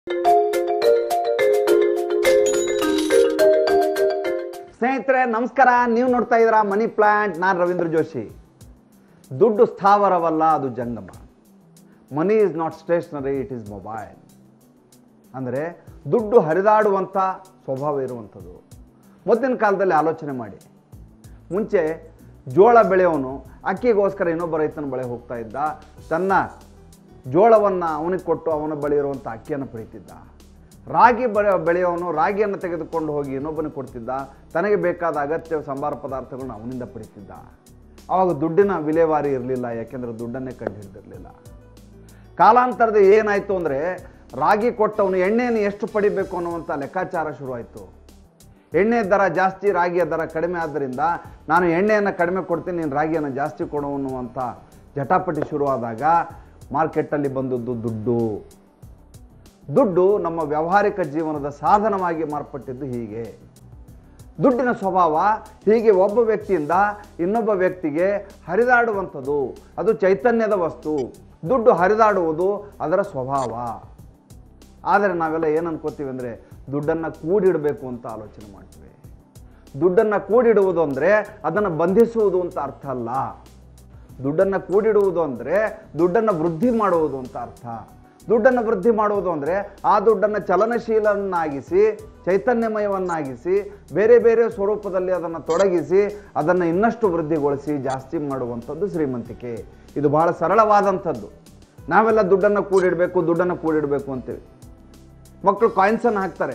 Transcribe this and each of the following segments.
ಸ್ನೇಹಿತರೆ ನಮಸ್ಕಾರ ನೀವು ನೋಡ್ತಾ ಇದ್ದೀರಾ ಮನಿ ಪ್ಲಾಂಟ್ ನಾನು ರವೀಂದ್ರ ಜೋಶಿ ದುಡ್ಡು ಸ್ಥಾವರವಲ್ಲ ಅದು ಜಂಗಮ money is not stationary it is mobile ಅಂದರೆ ದುಡ್ಡು ಹರಿದಾಡುವಂಥ ಸ್ವಭಾವ ಇರುವಂಥದ್ದು ಮೊದಲಿನ ಕಾಲದಲ್ಲಿ ಆಲೋಚನೆ ಮಾಡಿ ಮುಂಚೆ ಜೋಳ ಬೆಳೆಯೋನು ಅಕ್ಕಿಗೋಸ್ಕರ ಇನ್ನೊಬ್ಬ ರೈತನ ಬಳಿ ಹೋಗ್ತಾ ಇದ್ದ ತನ್ನ ಜೋಳವನ್ನು ಅವನಿಗೆ ಕೊಟ್ಟು ಅವನ ಬಳಿ ಇರುವಂಥ ಅಕ್ಕಿಯನ್ನು ಪಡಿತಿದ್ದ ರಾಗಿ ಬೆ ಬೆಳೆಯೋನು ರಾಗಿಯನ್ನು ತೆಗೆದುಕೊಂಡು ಹೋಗಿ ಇನ್ನೊಬ್ಬನಿಗೆ ಕೊಡ್ತಿದ್ದ ತನಗೆ ಬೇಕಾದ ಅಗತ್ಯ ಸಂಬಾರ ಪದಾರ್ಥಗಳನ್ನ ಅವನಿಂದ ಪಡಿತಿದ್ದ ಆವಾಗ ದುಡ್ಡಿನ ವಿಲೇವಾರಿ ಇರಲಿಲ್ಲ ಯಾಕೆಂದರೆ ದುಡ್ಡನ್ನೇ ಕಂಡು ಹಿಡಿದಿರಲಿಲ್ಲ ಕಾಲಾಂತರದ ಏನಾಯಿತು ಅಂದರೆ ರಾಗಿ ಕೊಟ್ಟವನು ಎಣ್ಣೆಯನ್ನು ಎಷ್ಟು ಪಡಿಬೇಕು ಅನ್ನುವಂಥ ಲೆಕ್ಕಾಚಾರ ಶುರುವಾಯಿತು ಎಣ್ಣೆ ದರ ಜಾಸ್ತಿ ರಾಗಿಯ ದರ ಕಡಿಮೆ ಆದ್ದರಿಂದ ನಾನು ಎಣ್ಣೆಯನ್ನು ಕಡಿಮೆ ಕೊಡ್ತೀನಿ ನೀನು ರಾಗಿಯನ್ನು ಜಾಸ್ತಿ ಕೊಡು ಅನ್ನುವಂಥ ಜಟಾಪಟಿ ಶುರುವಾದಾಗ ಮಾರ್ಕೆಟಲ್ಲಿ ಬಂದದ್ದು ದುಡ್ಡು ದುಡ್ಡು ನಮ್ಮ ವ್ಯಾವಹಾರಿಕ ಜೀವನದ ಸಾಧನವಾಗಿ ಮಾರ್ಪಟ್ಟಿದ್ದು ಹೀಗೆ ದುಡ್ಡಿನ ಸ್ವಭಾವ ಹೀಗೆ ಒಬ್ಬ ವ್ಯಕ್ತಿಯಿಂದ ಇನ್ನೊಬ್ಬ ವ್ಯಕ್ತಿಗೆ ಹರಿದಾಡುವಂಥದ್ದು ಅದು ಚೈತನ್ಯದ ವಸ್ತು ದುಡ್ಡು ಹರಿದಾಡುವುದು ಅದರ ಸ್ವಭಾವ ಆದರೆ ನಾವೆಲ್ಲ ಏನು ಅನ್ಕೋತೀವಿ ಅಂದರೆ ದುಡ್ಡನ್ನು ಕೂಡಿಡಬೇಕು ಅಂತ ಆಲೋಚನೆ ಮಾಡ್ತೀವಿ ದುಡ್ಡನ್ನು ಕೂಡಿಡುವುದು ಅಂದರೆ ಅದನ್ನು ಬಂಧಿಸುವುದು ಅಂತ ಅರ್ಥ ಅಲ್ಲ ದುಡ್ಡನ್ನು ಕೂಡಿಡುವುದು ಅಂದರೆ ದುಡ್ಡನ್ನು ವೃದ್ಧಿ ಮಾಡುವುದು ಅಂತ ಅರ್ಥ ದುಡ್ಡನ್ನು ವೃದ್ಧಿ ಮಾಡುವುದು ಅಂದರೆ ಆ ದುಡ್ಡನ್ನು ಚಲನಶೀಲನ್ನಾಗಿಸಿ ಚೈತನ್ಯಮಯವನ್ನಾಗಿಸಿ ಬೇರೆ ಬೇರೆ ಸ್ವರೂಪದಲ್ಲಿ ಅದನ್ನು ತೊಡಗಿಸಿ ಅದನ್ನು ಇನ್ನಷ್ಟು ವೃದ್ಧಿಗೊಳಿಸಿ ಜಾಸ್ತಿ ಮಾಡುವಂಥದ್ದು ಶ್ರೀಮಂತಿಕೆ ಇದು ಬಹಳ ಸರಳವಾದಂಥದ್ದು ನಾವೆಲ್ಲ ದುಡ್ಡನ್ನು ಕೂಡಿಡಬೇಕು ದುಡ್ಡನ್ನು ಕೂಡಿಡಬೇಕು ಅಂತೇಳಿ ಮಕ್ಕಳು ಕಾಯಿನ್ಸನ್ನು ಹಾಕ್ತಾರೆ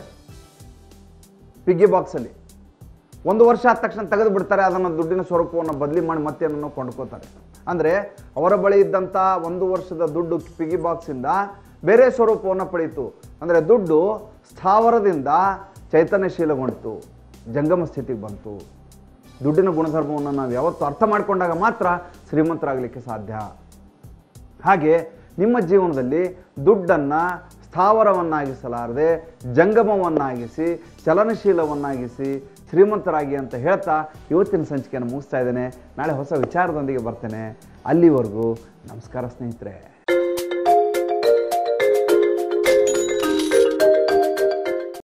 ಪಿಗ್ಗಿ ಬಾಕ್ಸಲ್ಲಿ ಒಂದು ವರ್ಷ ಆದ ತಕ್ಷಣ ತೆಗೆದು ಬಿಡ್ತಾರೆ ಅದನ್ನು ದುಡ್ಡಿನ ಸ್ವರೂಪವನ್ನು ಬದಲಿ ಮಾಡಿ ಮತ್ತೆ ಏನನ್ನೋ ಕೊಂಡ್ಕೋತಾರೆ ಅಂದರೆ ಅವರ ಬಳಿ ಇದ್ದಂಥ ಒಂದು ವರ್ಷದ ದುಡ್ಡು ಪಿಗಿ ಬಾಕ್ಸಿಂದ ಬೇರೆ ಸ್ವರೂಪವನ್ನು ಪಡೀತು ಅಂದರೆ ದುಡ್ಡು ಸ್ಥಾವರದಿಂದ ಚೈತನ್ಯಶೀಲಗೊಂಡಿತು ಜಂಗಮ ಸ್ಥಿತಿಗೆ ಬಂತು ದುಡ್ಡಿನ ಗುಣಧರ್ಮವನ್ನು ನಾವು ಯಾವತ್ತೂ ಅರ್ಥ ಮಾಡಿಕೊಂಡಾಗ ಮಾತ್ರ ಶ್ರೀಮಂತರಾಗಲಿಕ್ಕೆ ಸಾಧ್ಯ ಹಾಗೆ ನಿಮ್ಮ ಜೀವನದಲ್ಲಿ ದುಡ್ಡನ್ನು ಸ್ಥಾವರವನ್ನಾಗಿಸಲಾರದೆ ಜಂಗಮವನ್ನಾಗಿಸಿ ಚಲನಶೀಲವನ್ನಾಗಿಸಿ ಶ್ರೀಮಂತರಾಗಿ ಅಂತ ಹೇಳ್ತಾ ಇವತ್ತಿನ ಸಂಚಿಕೆಯನ್ನು ಮುಗಿಸ್ತಾ ಇದ್ದೇನೆ ನಾಳೆ ಹೊಸ ವಿಚಾರದೊಂದಿಗೆ ಬರ್ತೇನೆ ಅಲ್ಲಿವರೆಗೂ ನಮಸ್ಕಾರ ಸ್ನೇಹಿತರೆ